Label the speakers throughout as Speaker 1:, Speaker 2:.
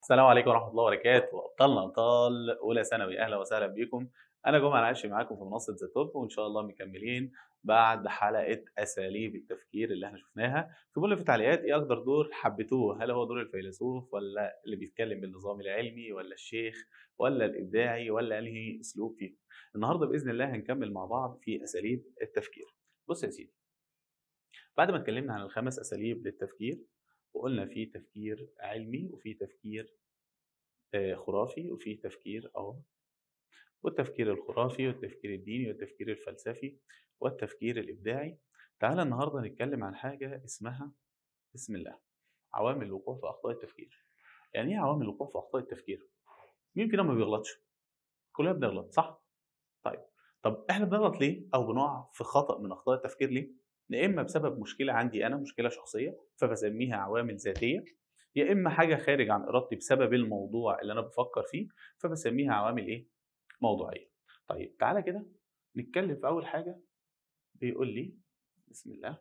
Speaker 1: السلام عليكم ورحمة الله وبركاته أبطالنا أبطال أولى ثانوي أهلا وسهلا بكم أنا جمعة العاشي معاكم في منصة ذا توب وإن شاء الله مكملين بعد حلقة أساليب التفكير اللي احنا شفناها اكتبوا لي في التعليقات إيه أكتر دور حبيتوه هل هو دور الفيلسوف ولا اللي بيتكلم بالنظام العلمي ولا الشيخ ولا الإبداعي ولا أنهي أسلوب فيهم النهاردة بإذن الله هنكمل مع بعض في أساليب التفكير بص يا سيدي بعد ما اتكلمنا عن الخمس أساليب للتفكير وقلنا في تفكير علمي وفي تفكير آه، خرافي وفي تفكير أهو والتفكير الخرافي والتفكير الديني والتفكير الفلسفي والتفكير الإبداعي تعالى النهاردة نتكلم عن حاجة اسمها بسم الله عوامل الوقوع في أخطاء التفكير يعني إيه عوامل الوقوع في أخطاء التفكير؟ مين فينا ما بيغلطش؟ كلنا بنغلط صح؟ طيب طب احنا بنغلط ليه؟ أو بنقع في خطأ من أخطاء التفكير ليه؟ يا اما بسبب مشكله عندي انا مشكله شخصيه فبسميها عوامل ذاتيه يا اما حاجه خارج عن ارادتي بسبب الموضوع اللي انا بفكر فيه فبسميها عوامل ايه موضوعيه طيب تعالى كده نتكلم في اول حاجه بيقول لي بسم الله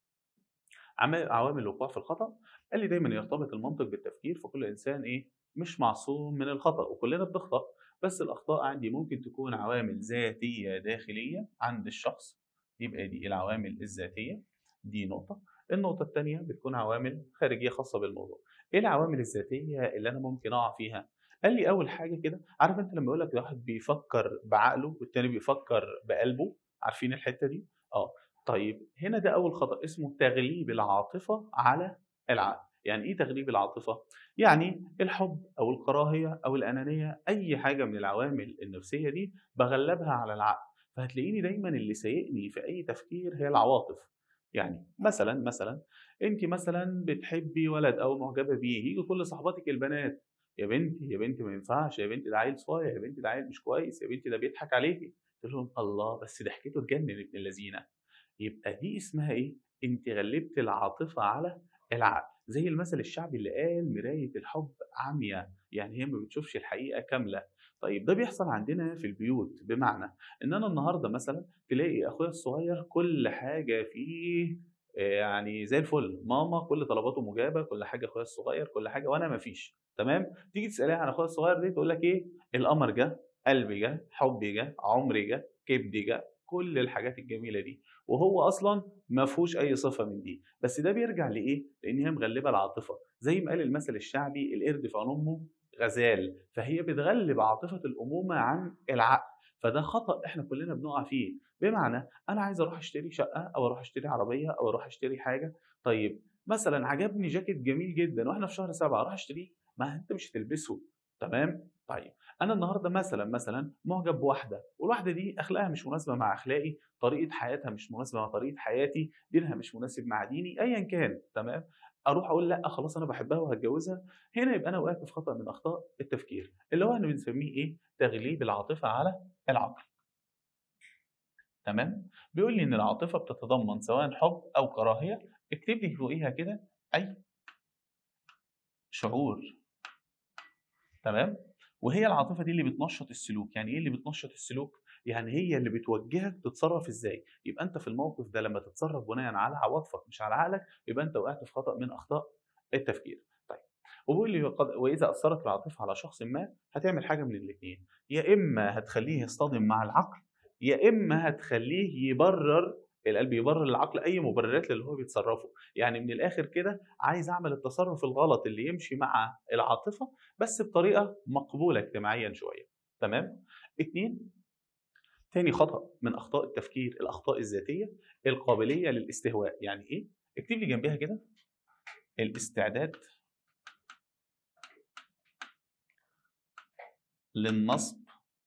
Speaker 1: عمل- عوامل الوقوع في الخطا قال لي دايما يرتبط المنطق بالتفكير فكل انسان ايه مش معصوم من الخطا وكلنا بنخطا بس الاخطاء عندي ممكن تكون عوامل ذاتيه داخليه عند الشخص يبقى دي العوامل الذاتيه دي نقطه النقطه الثانيه بتكون عوامل خارجيه خاصه بالموضوع ايه العوامل الذاتيه اللي انا ممكن اقع فيها قال لي اول حاجه كده عارف انت لما يقول لك واحد بيفكر بعقله والتاني بيفكر بقلبه عارفين الحته دي اه طيب هنا ده اول خطا اسمه تغليب العاطفه على العقل يعني ايه تغليب العاطفه يعني الحب او الكراهيه او الانانيه اي حاجه من العوامل النفسيه دي بغلبها على العقل فهتلاقيني دايما اللي سايقني في اي تفكير هي العواطف يعني مثلا مثلا انت مثلا بتحبي ولد او معجبه بيه يجي كل صحباتك البنات يا بنتي يا بنتي ما ينفعش يا بنتي ده عيل صايع يا بنتي ده عيل مش كويس يا بنتي ده بيضحك عليكي تقول لهم الله بس ضحكته تجنن ابن اللذينه يبقى دي اسمها ايه انت غلبت العاطفه على العقل زي المثل الشعبي اللي قال مرايه الحب عمياء يعني هي ما بتشوفش الحقيقه كامله طيب ده بيحصل عندنا في البيوت بمعنى ان انا النهارده مثلا تلاقي اخويا الصغير كل حاجه فيه آه، يعني زي الفل ماما كل طلباته مجابه كل حاجه اخويا الصغير كل حاجه وانا ما فيش تمام تيجي تساليها عن اخويا الصغير دي تقول لك ايه القمر جه قلبي جه حبي جه عمري جه كبدي جه كل الحاجات الجميله دي وهو اصلا ما فيهوش اي صفه من دي بس ده بيرجع لايه لان هي مغلبه العاطفه زي ما قال المثل الشعبي القرد في عن امه غزال فهي بتغلب عاطفه الامومه عن العقل فده خطا احنا كلنا بنقع فيه بمعنى انا عايز اروح اشتري شقه او اروح اشتري عربيه او اروح اشتري حاجه طيب مثلا عجبني جاكيت جميل جدا واحنا في شهر سبعة اروح اشتريه ما انت مش هتلبسه تمام طيب انا النهارده مثلا مثلا معجب بواحده والواحده دي اخلاقها مش مناسبه مع اخلاقي طريقه حياتها مش مناسبه مع طريقه حياتي دينها مش مناسب مع ديني ايا كان تمام اروح اقول لا خلاص انا بحبها وهتجوزها هنا يبقى انا وقعت في خطا من اخطاء التفكير اللي هو احنا بنسميه ايه تغليب العاطفه على العقل تمام بيقول لي ان العاطفه بتتضمن سواء حب او كراهيه اكتب لي فوقيها كده اي شعور تمام وهي العاطفه دي اللي بتنشط السلوك يعني ايه اللي بتنشط السلوك يعني هي اللي بتوجهك تتصرف ازاي يبقى انت في الموقف ده لما تتصرف بناء على عواطفك مش على عقلك يبقى انت وقعت في خطا من اخطاء التفكير طيب وبيقول لي وقد- واذا اثرت العاطفه على شخص ما هتعمل حاجه من الاثنين يا اما هتخليه يصطدم مع العقل يا اما هتخليه يبرر القلب يبرر للعقل اي مبررات للي هو بيتصرفه يعني من الاخر كده عايز اعمل التصرف الغلط اللي يمشي مع العاطفه بس بطريقه مقبوله اجتماعيا شويه تمام اتنين تاني خطأ من أخطاء التفكير الأخطاء الذاتية القابلية للاستهواء يعني إيه؟ اكتب لي جنبها كده الاستعداد للنصب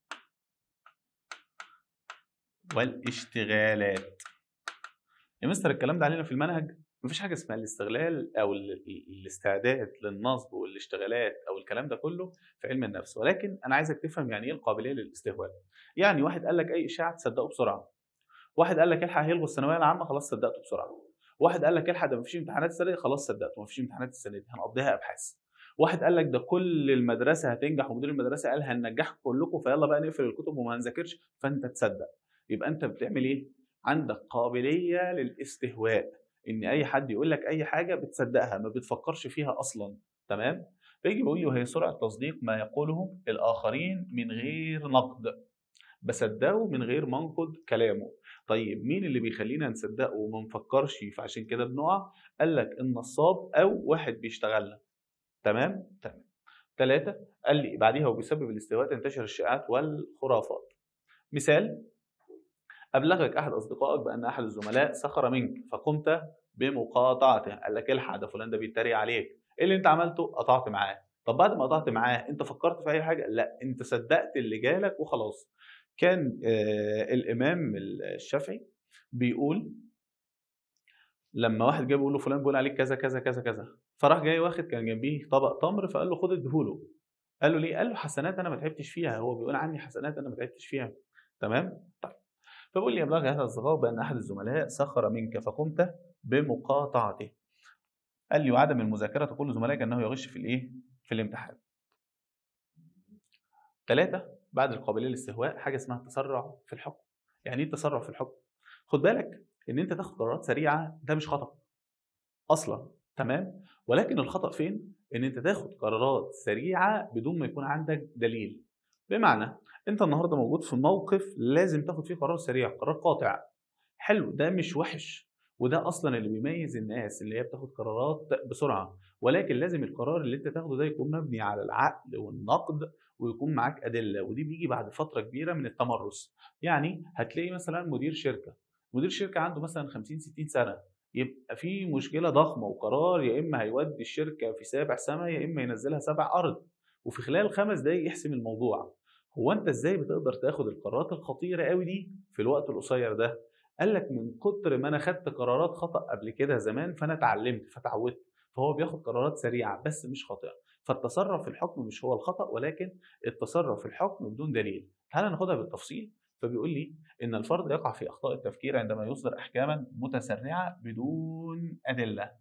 Speaker 1: والاشتغالات يا مستر الكلام ده علينا في المنهج مفيش حاجة اسمها الاستغلال أو ال- ال- الاستعداد للنصب والاشتغالات أو الكلام ده كله في علم النفس ولكن أنا عايزك تفهم يعني إيه القابلية للاستهواء يعني واحد قال لك أي إشاعة تصدقه بسرعة واحد قال لك الحق هيلغوا الثانوية العامة خلاص صدقته بسرعة واحد قال لك الحق ده مفيش امتحانات السنة دي خلاص صدقته مفيش امتحانات السنة دي هنقضيها أبحاث واحد قال لك ده كل المدرسة هتنجح ومدير المدرسة قال هننجحكم كلكم فيلا بقى نقفل الكتب وما هنذاكرش فأنت تصدق يبقى أنت بتعمل إيه؟ عندك قابلية للاستهواء ان اي حد يقول لك اي حاجه بتصدقها ما بتفكرش فيها اصلا تمام فيجي بيقول لي وهي سرعه تصديق ما يقوله الاخرين من غير نقد بصدقه من غير ما انقد كلامه طيب مين اللي بيخلينا نصدقه وما نفكرش فعشان كده بنقع قال لك النصاب او واحد بيشتغلنا تمام تمام ثلاثة قال لي بعديها وبسبب الاستواء تنتشر الشائعات والخرافات مثال أبلغك أحد أصدقائك بأن أحد الزملاء سخر منك فقمت بمقاطعته قال لك الحق ده فلان ده بيتريق عليك ايه اللي انت عملته قطعت معاه طب بعد ما قطعت معاه انت فكرت في اي حاجه لا انت صدقت اللي جالك وخلاص كان آه الامام الشافعي بيقول لما واحد جاي بيقول له فلان بيقول عليك كذا كذا كذا كذا فراح جاي واخد كان جنبيه طبق تمر فقال له خد اديهوله قال له ليه؟ قال له حسنات انا ما تعبتش فيها هو بيقول عني حسنات انا ما تعبتش فيها تمام؟ طيب فبقول لي يبلغ هذا الصغار بان احد الزملاء سخر منك فقمت بمقاطعته قال لي وعدم المذاكره تقول لزملائك انه يغش في الايه؟ في الامتحان. ثلاثة بعد القابلية للاستهواء حاجة اسمها التسرع في الحكم. يعني ايه التسرع في الحكم؟ خد بالك ان انت تاخد قرارات سريعة ده مش خطأ. اصلا تمام؟ ولكن الخطأ فين؟ ان انت تاخد قرارات سريعة بدون ما يكون عندك دليل. بمعنى انت النهارده موجود في موقف لازم تاخد فيه قرار سريع، قرار قاطع. حلو ده مش وحش وده اصلا اللي بيميز الناس اللي هي بتاخد قرارات بسرعه ولكن لازم القرار اللي انت تاخده ده يكون مبني على العقل والنقد ويكون معاك ادله ودي بيجي بعد فتره كبيره من التمرس يعني هتلاقي مثلا مدير شركه مدير شركه عنده مثلا 50 60 سنه يبقى في مشكله ضخمه وقرار يا اما هيودي الشركه في سابع سما يا اما ينزلها سبع ارض وفي خلال خمس دقايق يحسم الموضوع هو انت ازاي بتقدر تاخد القرارات الخطيره قوي دي في الوقت القصير ده قال لك من كتر ما انا خدت قرارات خطا قبل كده زمان فانا اتعلمت فتعودت فهو بياخد قرارات سريعه بس مش خاطئه فالتسرع في الحكم مش هو الخطا ولكن التسرع في الحكم بدون دليل تعال ناخدها بالتفصيل فبيقول لي ان الفرد يقع في اخطاء التفكير عندما يصدر احكاما متسرعه بدون ادله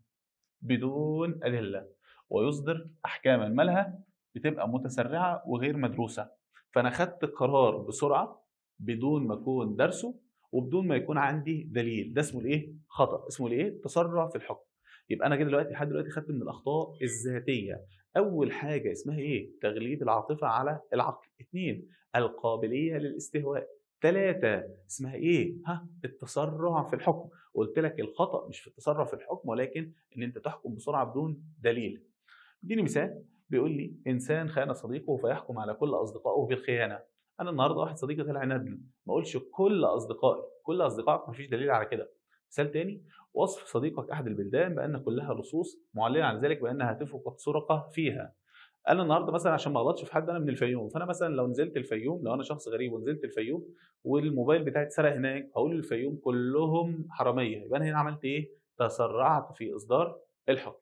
Speaker 1: بدون ادله ويصدر احكاما مالها بتبقى متسرعه وغير مدروسه فانا خدت قرار بسرعه بدون ما اكون درسه وبدون ما يكون عندي دليل ده اسمه الايه خطا اسمه الايه تسرع في الحكم يبقى انا كده دلوقتي لحد دلوقتي خدت من الاخطاء الذاتيه اول حاجه اسمها ايه تغليب العاطفه على العقل اثنين القابليه للاستهواء ثلاثة اسمها ايه؟ ها التسرع في الحكم، قلت لك الخطأ مش في التسرع في الحكم ولكن ان انت تحكم بسرعة بدون دليل. اديني مثال بيقول لي انسان خان صديقه فيحكم على كل اصدقائه بالخيانة. انا النهارده واحد صديقي طلع ندل ما اقولش كل اصدقائي كل اصدقائك مفيش دليل على كده مثال تاني وصف صديقك احد البلدان بان كلها لصوص معلنا عن ذلك بان هاتفه قد سرق فيها انا النهارده مثلا عشان ما اغلطش في حد انا من الفيوم فانا مثلا لو نزلت الفيوم لو انا شخص غريب ونزلت الفيوم والموبايل بتاعي اتسرق هناك هقول الفيوم كلهم حراميه يبقى انا هنا عملت ايه تسرعت في اصدار الحكم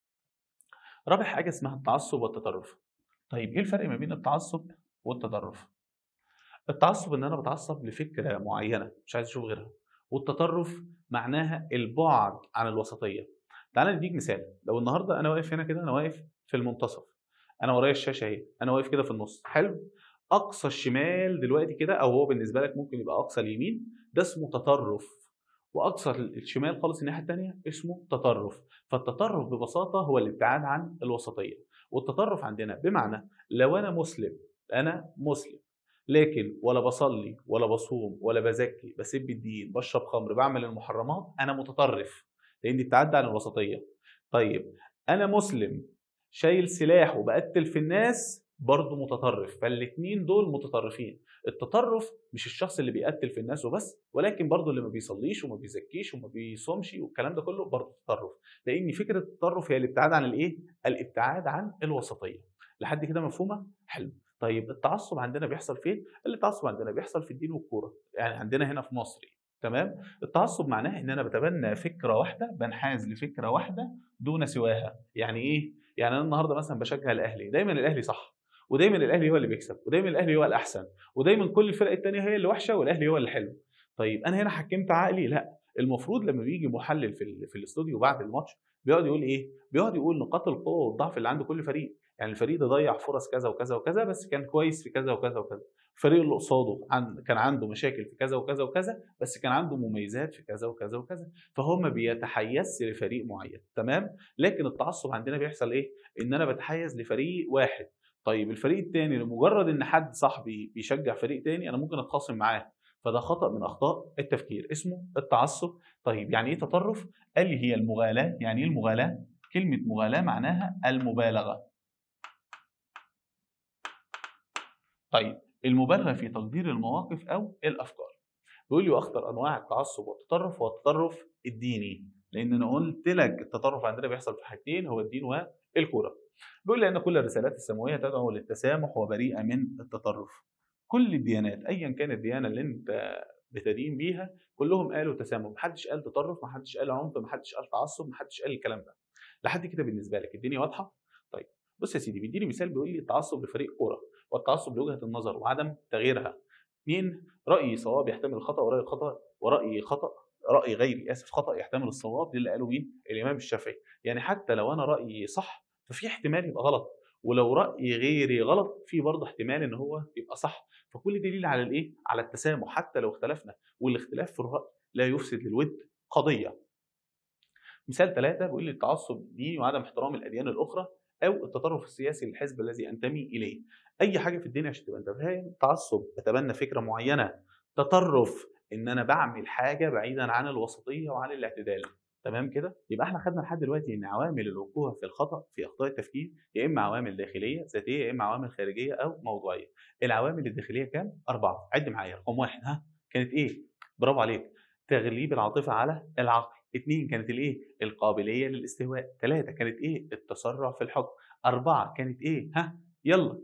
Speaker 1: رابع حاجه اسمها التعصب والتطرف طيب ايه الفرق ما بين التعصب والتطرف التعصب ان انا بتعصب لفكره معينه مش عايز اشوف غيرها والتطرف معناها البعد عن الوسطيه تعال نديك مثال لو النهارده انا واقف هنا كده انا واقف في المنتصف انا ورايا الشاشه اهي انا واقف كده في النص حلو اقصى الشمال دلوقتي كده او هو بالنسبه لك ممكن يبقى اقصى اليمين ده اسمه تطرف واقصى الشمال خالص الناحيه الثانيه اسمه تطرف فالتطرف ببساطه هو الابتعاد عن الوسطيه والتطرف عندنا بمعنى لو انا مسلم انا مسلم لكن ولا بصلي ولا بصوم ولا بزكي بسب الدين بشرب خمر بعمل المحرمات انا متطرف لاني ابتعدت عن الوسطيه طيب انا مسلم شايل سلاح وبقتل في الناس برضه متطرف فالاثنين دول متطرفين التطرف مش الشخص اللي بيقتل في الناس وبس ولكن برضه اللي ما بيصليش وما بيزكيش وما بيصومش والكلام ده كله برضه تطرف لان فكره التطرف هي الابتعاد عن الايه الابتعاد عن الوسطيه لحد كده مفهومه حلو طيب التعصب عندنا بيحصل فين؟ التعصب عندنا بيحصل في الدين والكوره، يعني عندنا هنا في مصر تمام؟ التعصب معناه ان انا بتبنى فكره واحده بنحاز لفكره واحده دون سواها، يعني ايه؟ يعني انا النهارده مثلا بشجع الاهلي، دايما الاهلي صح، ودايما الاهلي هو اللي بيكسب، ودايما الاهلي هو الاحسن، ودايما كل الفرق الثانيه هي اللي وحشه والاهلي هو اللي حلو. طيب انا هنا حكمت عقلي؟ لا، المفروض لما بيجي محلل في, في الاستوديو بعد الماتش بيقعد يقول ايه؟ بيقعد يقول نقاط القوه والضعف اللي عند كل فريق، يعني الفريق ده ضيع فرص كذا وكذا وكذا بس كان كويس في كذا وكذا وكذا الفريق اللي قصاده عن كان عنده مشاكل في كذا وكذا وكذا بس كان عنده مميزات في كذا وكذا وكذا فهو ما بيتحيزش لفريق معين تمام لكن التعصب عندنا بيحصل ايه ان انا بتحيز لفريق واحد طيب الفريق الثاني لمجرد ان حد صاحبي بيشجع فريق تاني انا ممكن اتخاصم معاه فده خطا من اخطاء التفكير اسمه التعصب طيب يعني ايه تطرف قال لي هي المغالاه يعني ايه المغالاه كلمه مغالاه معناها المبالغه طيب المبالغه في تقدير المواقف او الافكار بيقول لي واخطر انواع التعصب والتطرف هو التطرف الديني لان انا قلت لك التطرف عندنا بيحصل في حاجتين هو الدين والكوره بيقول لي ان كل الرسالات السماويه تدعو للتسامح وبريئه من التطرف كل الديانات ايا كانت الديانه اللي انت بتدين بيها كلهم قالوا تسامح محدش قال تطرف محدش قال عنف محدش قال تعصب محدش قال الكلام ده لحد كده بالنسبه لك الدنيا واضحه طيب بص يا سيدي بيديني مثال بيقول لي التعصب لفريق كوره والتعصب لوجهه النظر وعدم تغييرها اثنين راي صواب يحتمل الخطا وراي خطا وراي خطا راي غيري اسف خطا يحتمل الصواب دي اللي قاله مين الامام الشافعي يعني حتى لو انا رايي صح ففي احتمال يبقى غلط ولو راي غيري غلط في برضه احتمال ان هو يبقى صح فكل دليل على الايه على التسامح حتى لو اختلفنا والاختلاف في الراي لا يفسد للود قضيه مثال ثلاثة بيقول لي التعصب ديني وعدم احترام الأديان الأخرى أو التطرف السياسي للحزب الذي أنتمي إليه أي حاجة في الدنيا عشان تبقى أنت فاهم تعصب بتبنى فكرة معينة تطرف إن أنا بعمل حاجة بعيدا عن الوسطية وعن الاعتدال تمام كده يبقى احنا خدنا لحد دلوقتي ان عوامل الوقوع في الخطا في اخطاء التفكير يا اما عوامل داخليه ذاتيه يا اما عوامل خارجيه او موضوعيه العوامل الداخليه كام اربعه عد معايا رقم واحد ها كانت ايه برافو عليك تغليب العاطفه على العقل اثنين كانت الايه القابليه للاستهواء ثلاثه كانت ايه التسرع في الحكم اربعه كانت ايه ها يلا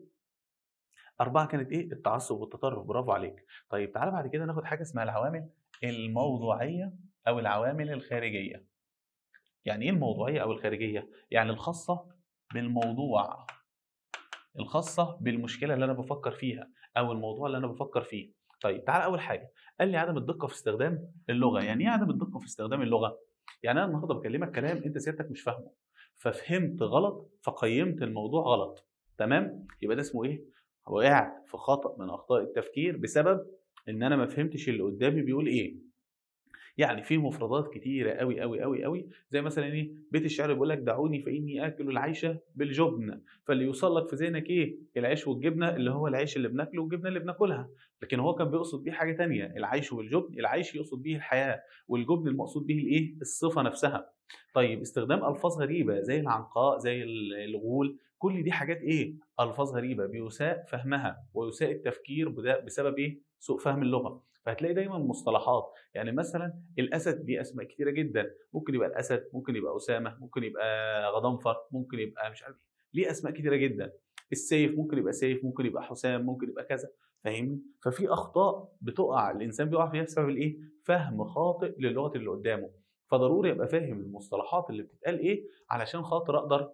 Speaker 1: أربعة كانت إيه؟ التعصب والتطرف برافو عليك. طيب تعالى بعد كده ناخد حاجة اسمها العوامل الموضوعية أو العوامل الخارجية. يعني ايه الموضوعيه او الخارجيه يعني الخاصه بالموضوع الخاصه بالمشكله اللي انا بفكر فيها او الموضوع اللي انا بفكر فيه طيب تعال اول حاجه قال لي عدم الدقه في استخدام اللغه يعني ايه عدم الدقه في استخدام اللغه يعني انا النهارده بكلمك كلام انت سيادتك مش فاهمه ففهمت غلط فقيمت الموضوع غلط تمام يبقى ده اسمه ايه وقعت في خطا من اخطاء التفكير بسبب ان انا ما فهمتش اللي قدامي بيقول ايه يعني في مفردات كتيره قوي قوي قوي قوي زي مثلا ايه بيت الشعر بيقول لك دعوني فاني اكل العيش بالجبن فاللي يوصل لك في ذهنك ايه العيش والجبنه اللي هو العيش اللي بناكله والجبنه اللي بناكلها لكن هو كان بيقصد بيه حاجه تانية العيش والجبن العيش يقصد بيه الحياه والجبن المقصود به الايه الصفه نفسها طيب استخدام الفاظ غريبه زي العنقاء زي الغول كل دي حاجات ايه الفاظ غريبه بيساء فهمها ويساء التفكير بسبب ايه سوء فهم اللغه فهتلاقي دايما مصطلحات يعني مثلا الاسد دي اسماء كتيره جدا ممكن يبقى الاسد ممكن يبقى اسامه ممكن يبقى غضنفر ممكن يبقى مش عارف ليه اسماء كتيره جدا السيف ممكن يبقى سيف ممكن يبقى حسام ممكن يبقى كذا فاهمني ففي اخطاء بتقع الانسان بيقع فيها بسبب الايه فهم خاطئ للغه اللي قدامه فضروري يبقى فاهم المصطلحات اللي بتتقال ايه علشان خاطر اقدر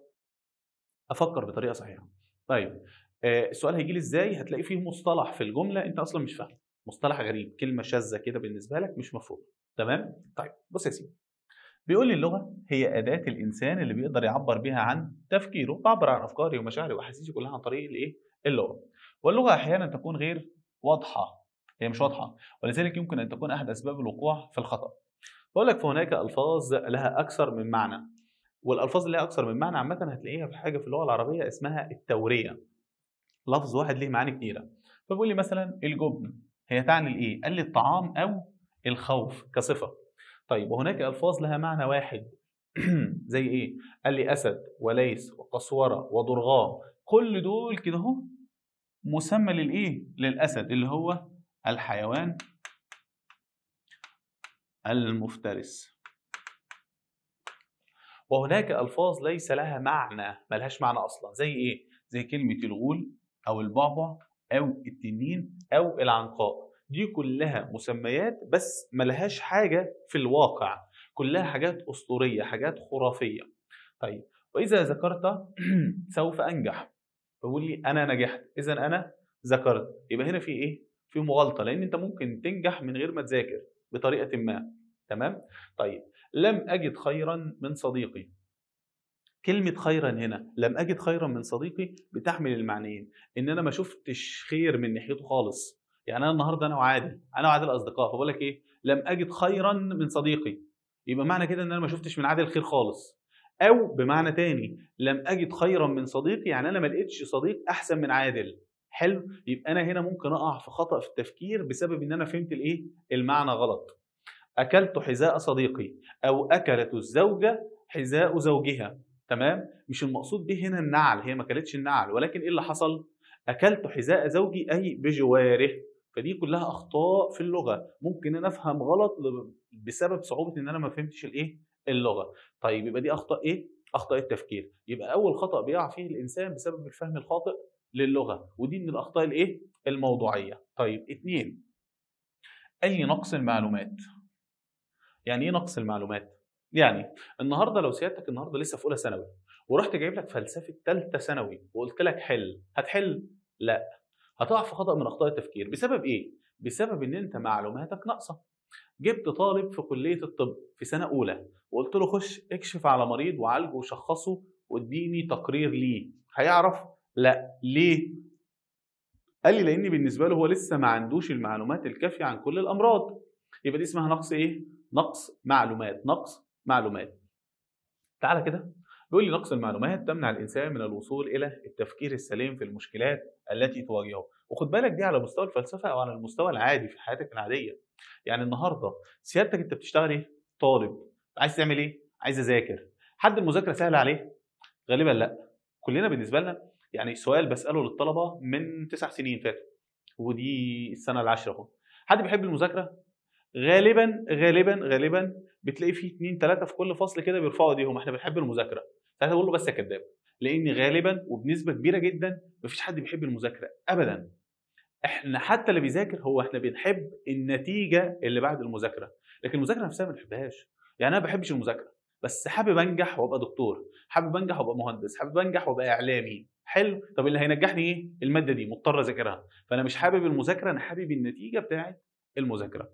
Speaker 1: افكر بطريقه صحيحه طيب آه السؤال هيجي لي ازاي هتلاقي فيه مصطلح في الجمله انت اصلا مش فاهمه مصطلح غريب كلمه شاذه كده بالنسبه لك مش مفهوم تمام طيب بص يا سيدي بيقول لي اللغه هي اداه الانسان اللي بيقدر يعبر بها عن تفكيره بعبر عن افكاري ومشاعري واحاسيسي كلها عن طريق الايه اللغه واللغه احيانا تكون غير واضحه هي مش واضحه ولذلك يمكن ان تكون احد اسباب الوقوع في الخطا بقول لك فهناك الفاظ لها اكثر من معنى والالفاظ اللي لها اكثر من معنى عامه هتلاقيها في حاجه في اللغه العربيه اسمها التوريه لفظ واحد ليه معاني كتيره فبيقول لي مثلا الجبن هي تعني الايه؟ قال لي الطعام او الخوف كصفه. طيب وهناك الفاظ لها معنى واحد زي ايه؟ قال لي اسد وليس وقسوره وضرغام كل دول كده اهو مسمى للايه؟ للاسد اللي هو الحيوان المفترس. وهناك الفاظ ليس لها معنى ملهاش معنى اصلا زي ايه؟ زي كلمه الغول او البعبع او التنين او العنقاء دي كلها مسميات بس ملهاش حاجه في الواقع كلها حاجات اسطوريه حاجات خرافيه طيب واذا ذكرت سوف انجح فبقول لي انا نجحت اذا انا ذكرت يبقى هنا في ايه في مغالطه لان انت ممكن تنجح من غير ما تذاكر بطريقه ما تمام طيب لم اجد خيرا من صديقي كلمة خيرا هنا لم أجد خيرا من صديقي بتحمل المعنيين إن أنا ما شفتش خير من ناحيته خالص يعني أنا النهاردة أنا وعادل أنا وعادل أصدقاء فبقول لك إيه لم أجد خيرا من صديقي يبقى معنى كده إن أنا ما شفتش من عادل خير خالص أو بمعنى تاني لم أجد خيرا من صديقي يعني أنا ما لقيتش صديق أحسن من عادل حلو يبقى أنا هنا ممكن أقع في خطأ في التفكير بسبب إن أنا فهمت الإيه المعنى غلط أكلت حذاء صديقي أو أكلت الزوجة حذاء زوجها تمام مش المقصود به هنا النعل هي ما اكلتش النعل ولكن ايه اللي حصل اكلت حذاء زوجي اي بجواره فدي كلها اخطاء في اللغه ممكن انا افهم غلط بسبب صعوبه ان انا ما فهمتش الايه اللغه طيب يبقى دي اخطاء ايه اخطاء التفكير يبقى اول خطا بيقع فيه الانسان بسبب الفهم الخاطئ للغه ودي من الاخطاء الايه الموضوعيه طيب اتنين اي نقص المعلومات يعني ايه نقص المعلومات يعني النهارده لو سيادتك النهارده لسه في اولى ثانوي ورحت جايب لك فلسفه ثالثه ثانوي وقلت لك حل هتحل لا هتقع في خطا من اخطاء التفكير بسبب ايه بسبب ان انت معلوماتك ناقصه جبت طالب في كليه الطب في سنه اولى وقلت له خش اكشف على مريض وعالجه وشخصه واديني تقرير ليه هيعرف لا ليه قال لي لان بالنسبه له هو لسه ما عندوش المعلومات الكافيه عن كل الامراض يبقى دي اسمها نقص ايه نقص معلومات نقص معلومات تعالى كده بيقول لي نقص المعلومات تمنع الانسان من الوصول الى التفكير السليم في المشكلات التي تواجهه وخد بالك دي على مستوى الفلسفه او على المستوى العادي في حياتك العاديه يعني النهارده سيادتك انت بتشتغل ايه طالب عايز تعمل ايه عايز اذاكر حد المذاكره سهله عليه غالبا لا كلنا بالنسبه لنا يعني سؤال بساله للطلبه من تسع سنين فاتوا ودي السنه العاشره اهو حد بيحب المذاكره غالبا غالبا غالبا بتلاقي في اثنين ثلاثه في كل فصل كده بيرفعوا ايديهم احنا بنحب المذاكره ساعتها بقول له بس يا كذاب لان غالبا وبنسبه كبيره جدا مفيش حد بيحب المذاكره ابدا احنا حتى اللي بيذاكر هو احنا بنحب النتيجه اللي بعد المذاكره لكن المذاكره نفسها ما بنحبهاش يعني انا ما بحبش المذاكره بس حابب انجح وابقى دكتور حابب انجح وابقى مهندس حابب انجح وابقى اعلامي حلو طب اللي هينجحني ايه الماده دي مضطر اذاكرها فانا مش حابب المذاكره انا حابب النتيجه بتاعه المذاكره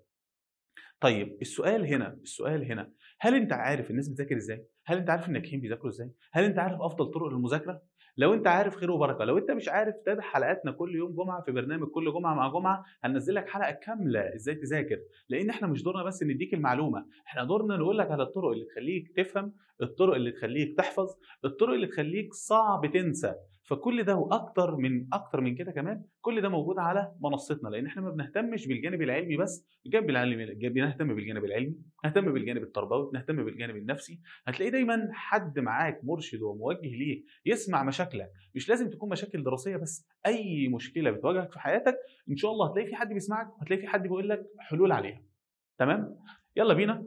Speaker 1: طيب السؤال هنا السؤال هنا هل انت عارف الناس بتذاكر ازاي؟ هل انت عارف الناجحين بيذاكروا ازاي؟ هل انت عارف افضل طرق للمذاكره؟ لو انت عارف خير وبركه، لو انت مش عارف تابع حلقاتنا كل يوم جمعه في برنامج كل جمعه مع جمعه هننزل لك حلقه كامله ازاي تذاكر، لان احنا مش دورنا بس نديك المعلومه، احنا دورنا نقول لك على الطرق اللي تخليك تفهم، الطرق اللي تخليك تحفظ، الطرق اللي تخليك صعب تنسى، فكل ده واكتر من اكتر من كده كمان كل ده موجود على منصتنا لان احنا ما بنهتمش بالجانب العلمي بس الجانب العلمي بنهتم بالجانب العلمي نهتم بالجانب التربوي نهتم بالجانب النفسي هتلاقي دايما حد معاك مرشد وموجه ليك يسمع مشاكلك مش لازم تكون مشاكل دراسيه بس اي مشكله بتواجهك في حياتك ان شاء الله هتلاقي في حد بيسمعك هتلاقي في حد بيقول لك حلول عليها تمام يلا بينا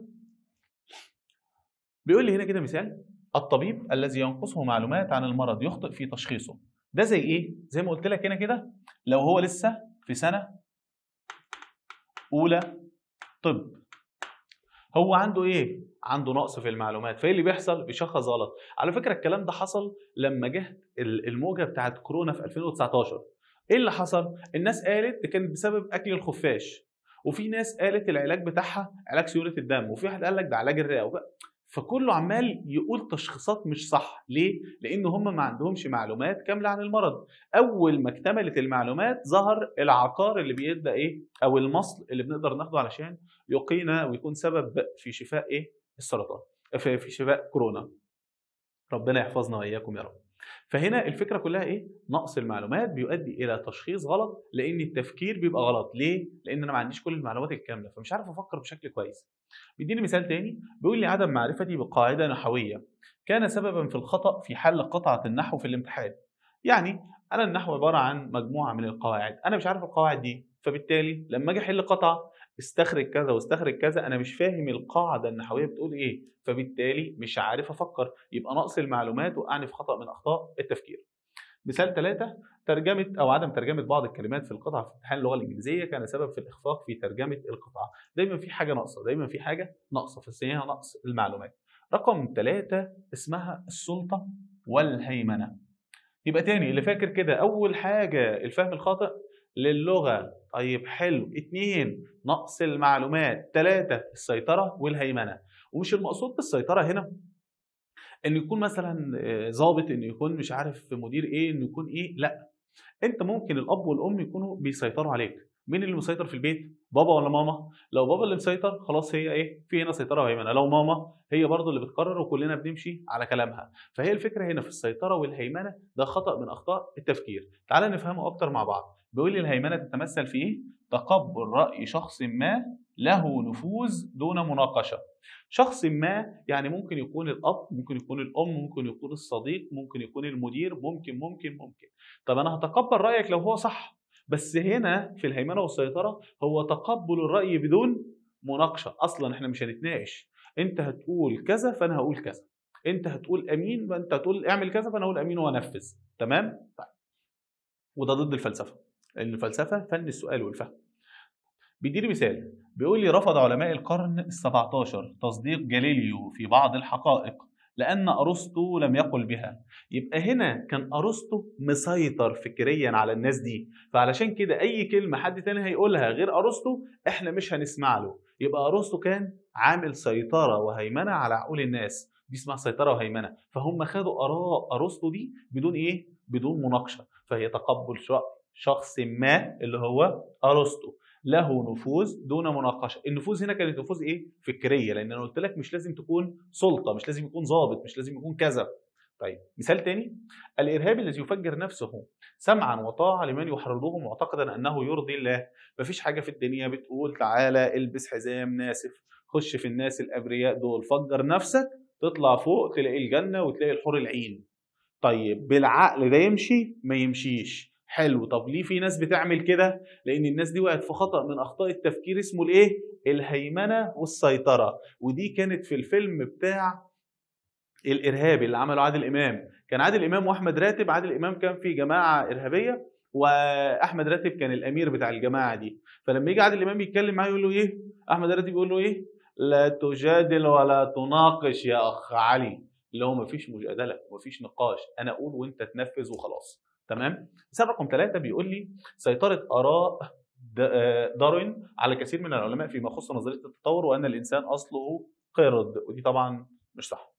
Speaker 1: بيقول لي هنا كده مثال الطبيب الذي ينقصه معلومات عن المرض يخطئ في تشخيصه ده زي ايه زي ما قلت لك هنا كده لو هو لسه في سنه اولى طب هو عنده ايه عنده نقص في المعلومات فايه اللي بيحصل بيشخص غلط على فكره الكلام ده حصل لما جه الموجه بتاعت كورونا في 2019 ايه اللي حصل الناس قالت ده كان بسبب اكل الخفاش وفي ناس قالت العلاج بتاعها علاج سيوله الدم وفي واحد قال لك ده علاج الرئه فكله عمال يقول تشخيصات مش صح ليه لان هم ما عندهمش معلومات كامله عن المرض اول ما اكتملت المعلومات ظهر العقار اللي بيبدا ايه او المصل اللي بنقدر ناخده علشان يقينا ويكون سبب في شفاء ايه السرطان في, في شفاء كورونا ربنا يحفظنا واياكم يا رب فهنا الفكره كلها ايه نقص المعلومات بيؤدي الى تشخيص غلط لان التفكير بيبقى غلط ليه لان انا ما عنديش كل المعلومات الكامله فمش عارف افكر بشكل كويس بيديني مثال تاني بيقول لي عدم معرفتي بقاعده نحويه كان سببا في الخطا في حل قطعه النحو في الامتحان يعني انا النحو عباره عن مجموعه من القواعد انا مش عارف القواعد دي فبالتالي لما اجي احل قطعه استخرج كذا واستخرج كذا انا مش فاهم القاعده النحويه بتقول ايه فبالتالي مش عارف افكر يبقى نقص المعلومات وقعني في خطا من اخطاء التفكير مثال ثلاثة ترجمة أو عدم ترجمة بعض الكلمات في القطعة في امتحان اللغة الإنجليزية كان سبب في الإخفاق في ترجمة القطعة، دايما في حاجة ناقصة، دايما في حاجة ناقصة فسميها نقص المعلومات. رقم ثلاثة اسمها السلطة والهيمنة. يبقى تاني اللي فاكر كده أول حاجة الفهم الخاطئ للغة طيب حلو اتنين نقص المعلومات ثلاثة السيطرة والهيمنة ومش المقصود بالسيطرة هنا ان يكون مثلا آه، ضابط ان يكون مش عارف مدير ايه انه يكون ايه لا انت ممكن الاب والام يكونوا بيسيطروا عليك مين اللي مسيطر في البيت بابا ولا ماما لو بابا اللي مسيطر خلاص هي ايه في هنا سيطره وهيمنه لو ماما هي برضو اللي بتقرر وكلنا بنمشي على كلامها فهي الفكره هنا في السيطره والهيمنه ده خطا من اخطاء التفكير تعال نفهمه اكتر مع بعض بيقول لي الهيمنه تتمثل في ايه تقبل راي شخص ما له نفوذ دون مناقشه شخص ما يعني ممكن يكون الاب ممكن يكون الام ممكن يكون الصديق ممكن يكون المدير ممكن ممكن ممكن طب انا هتقبل رايك لو هو صح بس هنا في الهيمنه والسيطره هو تقبل الراي بدون مناقشه اصلا احنا مش هنتناقش انت هتقول كذا فانا هقول كذا انت هتقول امين فانت هتقول اعمل كذا فانا هقول امين وانفذ تمام طيب وده ضد الفلسفه لان الفلسفه فن السؤال والفهم بيديني مثال بيقول لي رفض علماء القرن ال 17 تصديق جاليليو في بعض الحقائق لأن أرسطو لم يقل بها يبقى هنا كان أرسطو مسيطر فكريا على الناس دي فعلشان كده أي كلمة حد تاني هيقولها غير أرسطو إحنا مش هنسمع له يبقى أرسطو كان عامل سيطرة وهيمنة على عقول الناس دي اسمها سيطرة وهيمنة فهم خدوا آراء أرسطو دي بدون إيه؟ بدون مناقشة فهي تقبل شخص ما اللي هو أرسطو له نفوذ دون مناقشه النفوذ هنا كانت نفوذ ايه فكريه لان انا قلت لك مش لازم تكون سلطه مش لازم يكون ضابط مش لازم يكون كذا طيب مثال تاني الارهابي الذي يفجر نفسه سمعا وطاعه لمن يحرضه معتقدا انه يرضي الله مفيش حاجه في الدنيا بتقول تعالى البس حزام ناسف خش في الناس الابرياء دول فجر نفسك تطلع فوق تلاقي الجنه وتلاقي الحور العين طيب بالعقل ده يمشي ما يمشيش حلو طب ليه في ناس بتعمل كده لان الناس دي وقعت في خطا من اخطاء التفكير اسمه الايه الهيمنه والسيطره ودي كانت في الفيلم بتاع الارهابي اللي عمله عادل امام كان عادل امام واحمد راتب عادل امام كان في جماعه ارهابيه واحمد راتب كان الامير بتاع الجماعه دي فلما يجي عادل امام يتكلم معاه يقول له ايه احمد راتب يقول له ايه لا تجادل ولا تناقش يا اخ علي اللي هو مفيش مجادله مفيش نقاش انا اقول وانت تنفذ وخلاص تمام مثال رقم ثلاثة بيقول لي سيطرة آراء آه، داروين على كثير من العلماء فيما يخص نظرية التطور وأن الإنسان أصله قرد ودي طبعا مش صح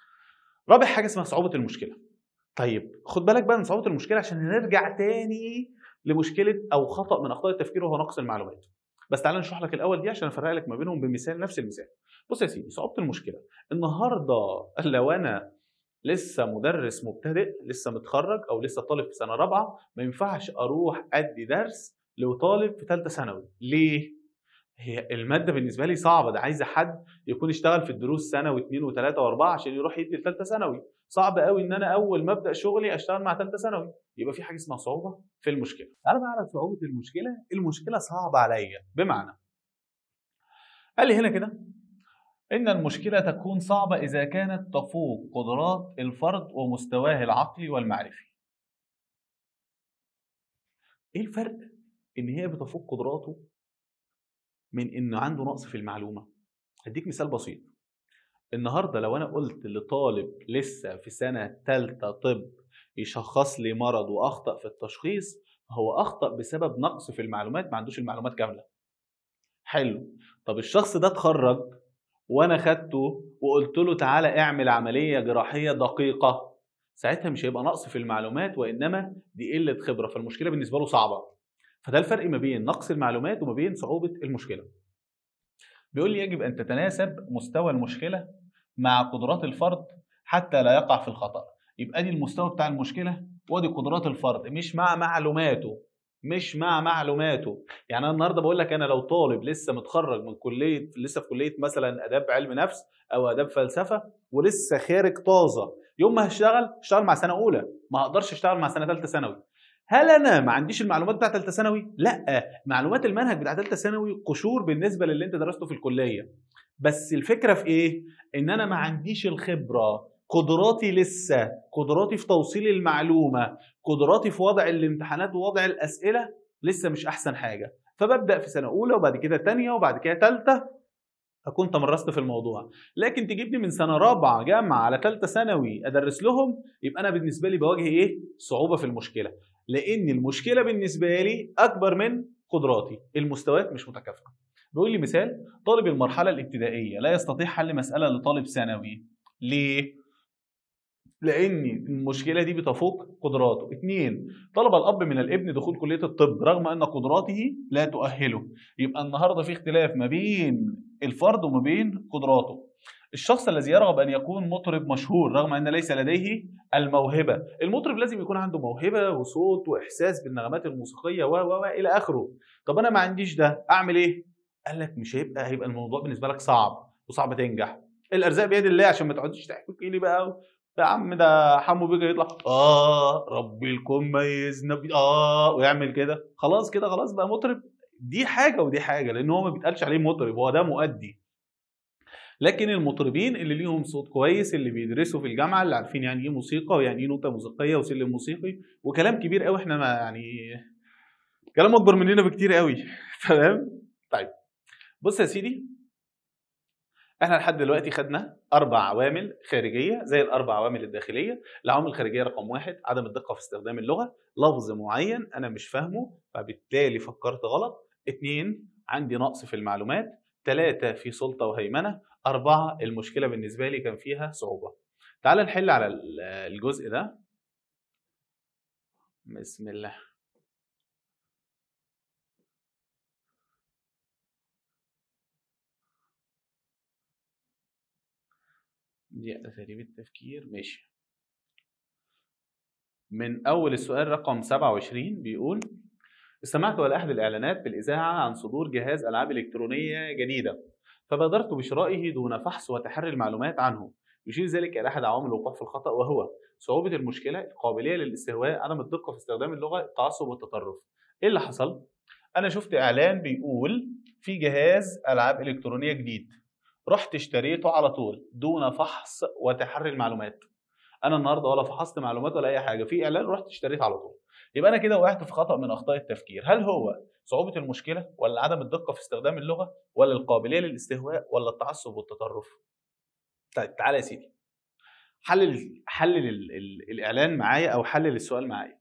Speaker 1: رابع حاجة اسمها صعوبة المشكلة طيب خد بالك بقى من صعوبة المشكلة عشان نرجع تاني لمشكلة أو خطأ من أخطاء التفكير وهو نقص المعلومات بس تعالى نشرح لك الأول دي عشان أفرق لك ما بينهم بمثال نفس المثال بص يا سيدي صعوبة المشكلة النهاردة لو أنا لسه مدرس مبتدئ لسه متخرج او لسه طالب في سنه رابعه ما ينفعش اروح ادي درس لطالب في ثالثه ثانوي ليه هي الماده بالنسبه لي صعبه ده عايزه حد يكون اشتغل في الدروس سنه واثنين وثلاثه واربعه عشان يروح يدي لثالثه ثانوي صعب قوي ان انا اول ما ابدا شغلي اشتغل مع ثالثه ثانوي يبقى في حاجه اسمها صعوبه في المشكله تعالى بقى على صعوبه المشكله المشكله صعبه عليا بمعنى قال لي هنا كده إن المشكلة تكون صعبة إذا كانت تفوق قدرات الفرد ومستواه العقلي والمعرفي. إيه الفرق إن هي بتفوق قدراته من إنه عنده نقص في المعلومة؟ هديك مثال بسيط. النهارده لو أنا قلت لطالب لسه في سنة تالتة طب يشخص لي مرض وأخطأ في التشخيص هو أخطأ بسبب نقص في المعلومات ما عندوش المعلومات كاملة. حلو طب الشخص ده اتخرج وانا خدته وقلت له تعالى اعمل عمليه جراحيه دقيقه ساعتها مش هيبقى نقص في المعلومات وانما دي قله خبره فالمشكله بالنسبه له صعبه فده الفرق ما بين نقص المعلومات وما بين صعوبه المشكله بيقول لي يجب ان تتناسب مستوى المشكله مع قدرات الفرد حتى لا يقع في الخطا يبقى دي المستوى بتاع المشكله ودي قدرات الفرد مش مع معلوماته مش مع معلوماته يعني انا النهارده بقول لك انا لو طالب لسه متخرج من كليه لسه في كليه مثلا اداب علم نفس او اداب فلسفه ولسه خارج طازه يوم ما هشتغل اشتغل مع سنه اولى ما هقدرش اشتغل مع سنه ثالثه ثانوي هل انا ما عنديش المعلومات بتاعه ثالثه ثانوي لا معلومات المنهج بتاع ثالثه ثانوي قشور بالنسبه للي انت درسته في الكليه بس الفكره في ايه ان انا ما عنديش الخبره قدراتي لسه قدراتي في توصيل المعلومه قدراتي في وضع الامتحانات ووضع الاسئله لسه مش احسن حاجه فببدا في سنه اولى وبعد كده ثانيه وبعد كده ثالثه اكون تمرست في الموضوع لكن تجيبني من سنه رابعه جامعه على ثالثه ثانوي ادرس لهم يبقى انا بالنسبه لي بواجه ايه صعوبه في المشكله لان المشكله بالنسبه لي اكبر من قدراتي المستويات مش متكافئه بيقول لي مثال طالب المرحله الابتدائيه لا يستطيع حل مساله لطالب ثانوي ليه لان المشكله دي بتفوق قدراته اثنين طلب الاب من الابن دخول كليه الطب رغم ان قدراته لا تؤهله يبقى النهارده في اختلاف ما بين الفرد وما بين قدراته الشخص الذي يرغب ان يكون مطرب مشهور رغم ان ليس لديه الموهبه المطرب لازم يكون عنده موهبه وصوت واحساس بالنغمات الموسيقيه و و الى اخره طب انا ما عنديش ده اعمل ايه قال لك مش هيبقى هيبقى الموضوع بالنسبه لك صعب وصعب تنجح الارزاق بيد الله عشان ما تقعدش تحكي لي بقى يا عم ده حمو بيجي يطلع اه ربي الكون ميزنا بي- اه ويعمل كده خلاص كده خلاص بقى مطرب دي حاجه ودي حاجه لان هو ما بيتقالش عليه مطرب هو ده مؤدي لكن المطربين اللي ليهم صوت كويس اللي بيدرسوا في الجامعه اللي عارفين يعني ايه موسيقى ويعني ايه نوته موسيقيه وسلم موسيقي وكلام كبير قوي احنا ما يعني كلام اكبر مننا بكتير قوي تمام طيب بص يا سيدي احنا لحد دلوقتي خدنا اربع عوامل خارجيه زي الاربع عوامل الداخليه العوامل الخارجيه رقم واحد عدم الدقه في استخدام اللغه لفظ معين انا مش فاهمه فبالتالي فكرت غلط اتنين عندي نقص في المعلومات ثلاثة في سلطة وهيمنة أربعة المشكلة بالنسبة لي كان فيها صعوبة تعال نحل على ال- الجزء ده بسم الله دي أساليب التفكير ماشي من أول السؤال رقم 27 بيقول استمعت إلى أحد الإعلانات بالإذاعة عن صدور جهاز ألعاب إلكترونية جديدة فبادرت بشرائه دون فحص وتحري المعلومات عنه يشير ذلك إلى أحد عوامل الوقوع في الخطأ وهو صعوبة المشكلة القابلية للاستهواء عدم الدقة في استخدام اللغة التعصب والتطرف إيه اللي حصل؟ أنا شفت إعلان بيقول في جهاز ألعاب إلكترونية جديد رحت اشتريته على طول دون فحص وتحري المعلومات انا النهارده ولا فحصت معلومات ولا اي حاجه في اعلان رحت اشتريت على طول يبقى انا كده وقعت في خطا من اخطاء التفكير هل هو صعوبه المشكله ولا عدم الدقه في استخدام اللغه ولا القابليه للاستهواء ولا التعصب والتطرف طيب تعالى يا سيدي حلل حلل ال- ال- الاعلان معايا او حلل السؤال معايا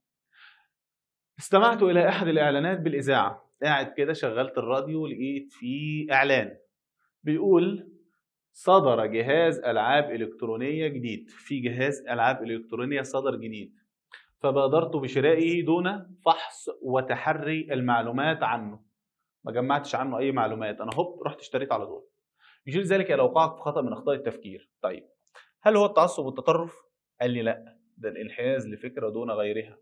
Speaker 1: استمعت الى احد الاعلانات بالاذاعه قاعد كده شغلت الراديو لقيت فيه اعلان بيقول صدر جهاز العاب الكترونيه جديد في جهاز العاب الكترونيه صدر جديد فبادرت بشرائه دون فحص وتحري المعلومات عنه ما جمعتش عنه اي معلومات انا هوب رحت اشتريت على طول يشير ذلك الى وقوعك في خطا من اخطاء التفكير طيب هل هو التعصب والتطرف قال لي لا ده الانحياز لفكره دون غيرها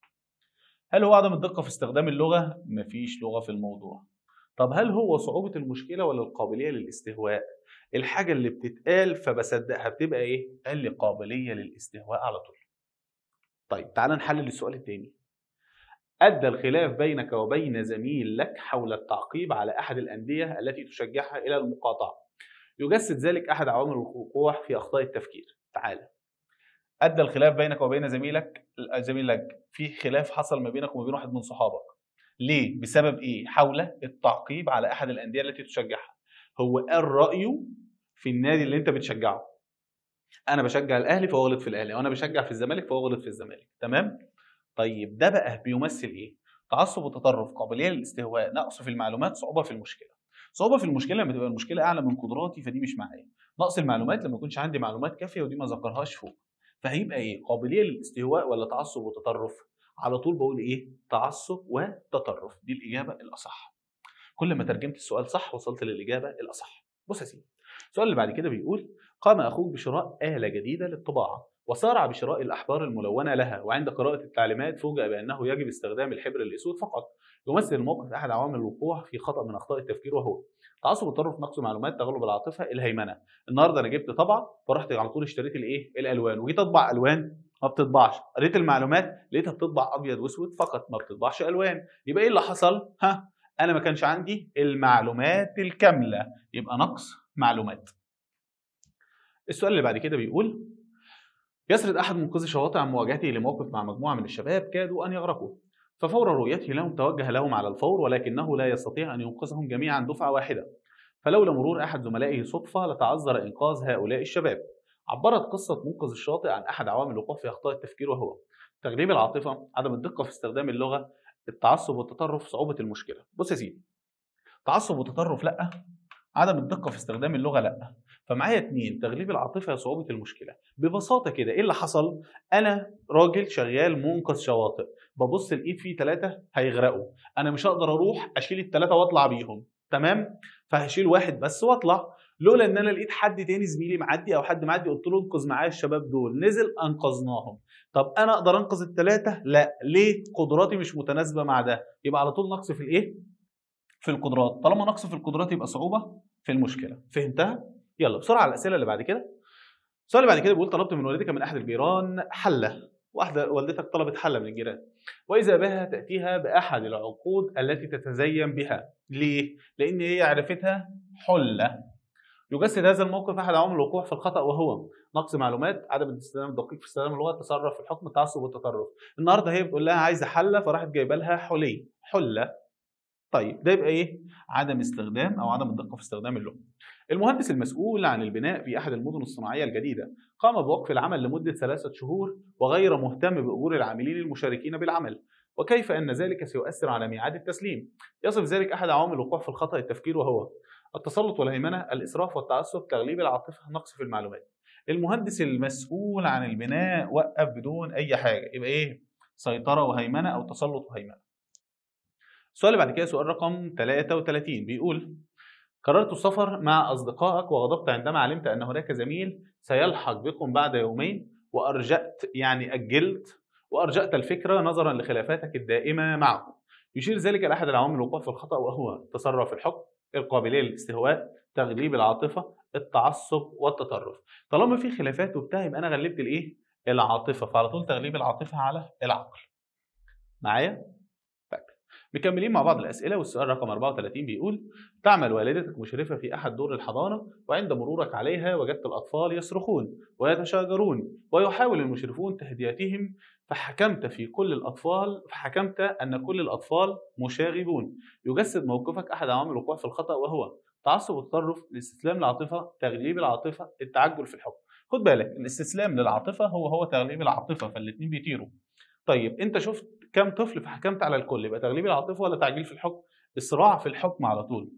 Speaker 1: هل هو عدم الدقه في استخدام اللغه مفيش لغه في الموضوع طب هل هو صعوبه المشكله ولا القابليه للاستهواء الحاجه اللي بتتقال فبصدقها بتبقى ايه قال لي قابليه للاستهواء على طول طيب تعال نحلل السؤال التاني أدى الخلاف بينك وبين زميل لك حول التعقيب على أحد الأندية التي تشجعها إلى المقاطعة يجسد ذلك أحد عوامل الوقوع في أخطاء التفكير تعال أدى الخلاف بينك وبين زميلك زميلك في خلاف حصل ما بينك وما بين واحد من صحابك ليه؟ بسبب إيه؟ حول التعقيب على أحد الأندية التي تشجعها هو قال رأيه في النادي اللي أنت بتشجعه انا بشجع الاهلي فهو غلط في الاهلي وانا بشجع في الزمالك فهو غلط في الزمالك تمام طيب ده بقى بيمثل ايه تعصب وتطرف قابليه للاستهواء نقص في المعلومات صعوبه في المشكله صعوبه في المشكله لما تبقى المشكله اعلى من قدراتي فدي مش معايا نقص المعلومات لما يكونش عندي معلومات كافيه ودي ما ذكرهاش فوق فهيبقى ايه قابليه للاستهواء ولا تعصب وتطرف على طول بقول ايه تعصب وتطرف دي الاجابه الاصح كل ما ترجمت السؤال صح وصلت للاجابه الاصح بص يا سيدي السؤال اللي بعد كده بيقول قام اخوك بشراء آلة جديدة للطباعة وسارع بشراء الأحبار الملونة لها وعند قراءة التعليمات فوجئ بأنه يجب استخدام الحبر الأسود فقط يمثل الموقف أحد عوامل الوقوع في خطأ من أخطاء التفكير وهو تعصب التطرف نقص معلومات تغلب العاطفة الهيمنة النهارده أنا جبت طبعة فرحت على طول اشتريت الإيه الألوان وجيت أطبع ألوان ما بتطبعش قريت المعلومات لقيتها بتطبع أبيض وأسود فقط ما بتطبعش ألوان يبقى إيه اللي حصل ها أنا ما كانش عندي المعلومات الكاملة يبقى نقص معلومات السؤال اللي بعد كده بيقول يسرد احد منقذي الشواطئ عن مواجهته لموقف مع مجموعه من الشباب كادوا ان يغرقوا ففور رؤيته لهم توجه لهم على الفور ولكنه لا يستطيع ان ينقذهم جميعا دفعه واحده فلولا مرور احد زملائه صدفه لتعذر انقاذ هؤلاء الشباب عبرت قصه منقذ الشاطئ عن احد عوامل الوقوع في اخطاء التفكير وهو تغليب العاطفه عدم الدقه في استخدام اللغه التعصب والتطرف صعوبه المشكله بص يا سيدي تعصب وتطرف لا عدم الدقه في استخدام اللغه لا فمعايا اتنين تغليب العاطفه صعوبه المشكله ببساطه كده ايه اللي حصل انا راجل شغال منقذ شواطئ ببص الايد فيه ثلاثه هيغرقوا انا مش هقدر اروح اشيل الثلاثه واطلع بيهم تمام فهشيل واحد بس واطلع لولا ان انا لقيت حد تاني زميلي معدي او حد معدي قلت له انقذ معايا الشباب دول نزل انقذناهم طب انا اقدر انقذ الثلاثه لا ليه قدراتي مش متناسبه مع ده يبقى على طول نقص في الايه في القدرات طالما نقص في القدرات يبقى صعوبه في المشكله فهمتها يلا بسرعه على الاسئله اللي بعد كده السؤال اللي بعد كده بيقول طلبت من والدك من احد الجيران حله واحده والدتك طلبت حله من الجيران واذا بها تاتيها باحد العقود التي تتزين بها ليه لان هي عرفتها حله يجسد هذا الموقف احد عوامل الوقوع في الخطا وهو نقص معلومات عدم الاستخدام الدقيق في استخدام اللغه التصرف في الحكم التعصب والتطرف النهارده هي بتقول لها عايزه حله فراحت جايبه لها حلي حله طيب ده يبقى ايه عدم استخدام او عدم الدقه في استخدام اللغه المهندس المسؤول عن البناء في احد المدن الصناعيه الجديده قام بوقف العمل لمده ثلاثه شهور وغير مهتم باجور العاملين المشاركين بالعمل وكيف ان ذلك سيؤثر على ميعاد التسليم يصف ذلك احد عوامل الوقوع في الخطا التفكير وهو التسلط والهيمنه الاسراف والتعصب تغليب العاطفه نقص في المعلومات المهندس المسؤول عن البناء وقف بدون اي حاجه يبقى ايه سيطره وهيمنه او تسلط وهيمنه السؤال اللي بعد كده سؤال رقم 33 بيقول قررت السفر مع اصدقائك وغضبت عندما علمت ان هناك زميل سيلحق بكم بعد يومين وارجأت يعني اجلت وارجأت الفكره نظرا لخلافاتك الدائمه معه يشير ذلك لاحد العوامل الوقوع في الخطا وهو التسرع في الحكم القابليه للاستهواء تغليب العاطفه التعصب والتطرف طالما في خلافات وبتاع يبقى انا غلبت الايه العاطفه فعلى طول تغليب العاطفه على العقل معايا طيب مكملين مع بعض الاسئله والسؤال رقم 34 بيقول تعمل والدتك مشرفه في احد دور الحضانه وعند مرورك عليها وجدت الاطفال يصرخون ويتشاجرون ويحاول المشرفون تهدئتهم فحكمت في كل الاطفال فحكمت ان كل الاطفال مشاغبون يجسد موقفك احد عوامل الوقوع في الخطا وهو تعصب التطرف الاستسلام للعاطفه تغليب العاطفه التعجل في الحكم خد بالك الاستسلام للعاطفه هو هو تغليب العاطفه فالاثنين بيطيروا طيب انت شفت كم طفل فحكمت على الكل يبقى تغليب العاطفه ولا تعجيل في الحكم الصراع في الحكم على طول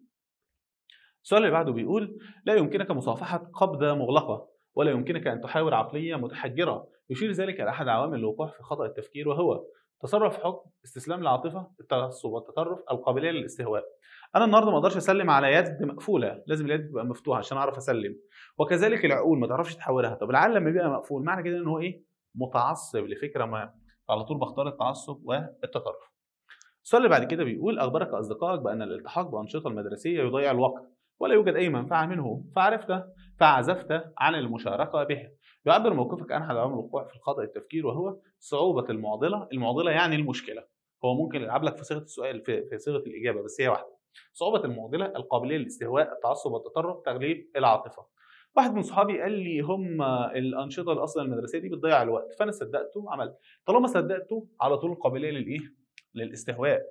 Speaker 1: السؤال اللي بعده بيقول لا يمكنك مصافحه قبضه مغلقه ولا يمكنك ان تحاور عقليه متحجره يشير ذلك لأحد عوامل الوقوع في خطأ التفكير وهو تصرف حكم استسلام العاطفة التعصب والتطرف القابلية للاستهواء أنا النهاردة ما أقدرش أسلم على يد مقفولة لازم اليد تبقى مفتوحة عشان أعرف أسلم وكذلك العقول ما تعرفش تحولها طب العقل لما بيبقى مقفول معنى كده إن هو إيه متعصب لفكرة ما على طول بختار التعصب والتطرف السؤال اللي بعد كده بيقول أخبرك أصدقائك بأن الالتحاق بأنشطة المدرسية يضيع الوقت ولا يوجد أي منفعة منه فعرفت فعزفت عن المشاركة به يعبر موقفك عن احد عوامل الوقوع في الخطا التفكير وهو صعوبه المعضله، المعضله يعني المشكله. هو ممكن يلعب لك في صيغه السؤال في, في صيغه الاجابه بس هي واحده. صعوبه المعضله، القابليه للاستهواء، التعصب والتطرف، تغليب العاطفه. واحد من صحابي قال لي هم الانشطه اللي اصلا المدرسيه دي بتضيع الوقت فانا صدقته عملت طالما صدقته على طول القابليه للايه؟ للاستهواء.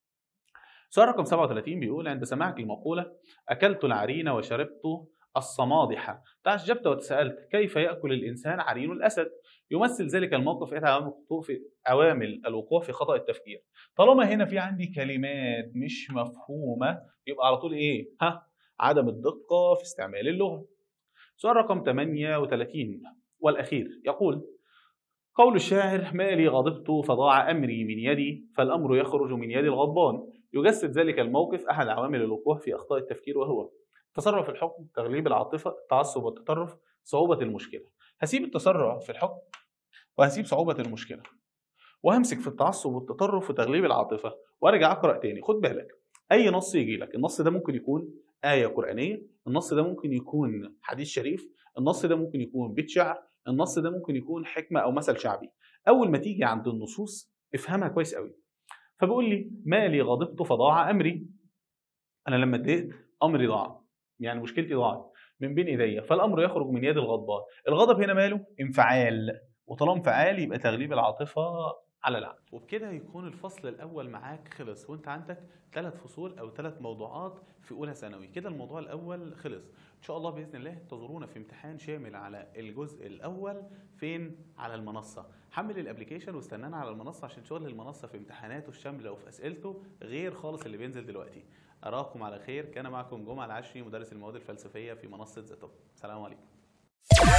Speaker 1: سؤال رقم 37 بيقول عند سماعك المقوله اكلت العرين وشربت الصمادحة تعجبت وتساءلت كيف يأكل الإنسان عرين الأسد يمثل ذلك الموقف إحدى عوامل في عوامل الوقوع في خطأ التفكير طالما هنا في عندي كلمات مش مفهومة يبقى على طول إيه ها عدم الدقة في استعمال اللغة سؤال رقم 38 والأخير يقول قول الشاعر ما لي غضبت فضاع أمري من يدي فالأمر يخرج من يد الغضبان يجسد ذلك الموقف أحد عوامل الوقوع في أخطاء التفكير وهو تسرع في الحكم تغليب العاطفه التعصب والتطرف صعوبه المشكله هسيب التسرع في الحكم وهسيب صعوبه المشكله وهمسك في التعصب والتطرف وتغليب العاطفه وارجع اقرا تاني خد بالك اي نص يجي لك النص ده ممكن يكون ايه قرانيه النص ده ممكن يكون حديث شريف النص ده ممكن يكون بيت شعر النص ده ممكن يكون حكمه او مثل شعبي اول ما تيجي عند النصوص افهمها كويس قوي فبيقول لي مالي غضبت فضاع امري انا لما اتضايقت امري ضاع يعني مشكلتي ضاعت من بين ايديا فالامر يخرج من يد الغضبان الغضب هنا ماله انفعال وطالما انفعال يبقى تغليب العاطفه على العقل وبكده يكون الفصل الاول معاك خلص وانت عندك ثلاث فصول او ثلاث موضوعات في اولى ثانوي كده الموضوع الاول خلص ان شاء الله باذن الله انتظرونا في امتحان شامل على الجزء الاول فين على المنصه حمل الابلكيشن واستنانا على المنصه عشان شغل المنصه في امتحاناته الشامله وفي اسئلته غير خالص اللي بينزل دلوقتي اراكم على خير كان معكم جمعه العشري مدرس المواد الفلسفيه في منصه ذا توب سلام عليكم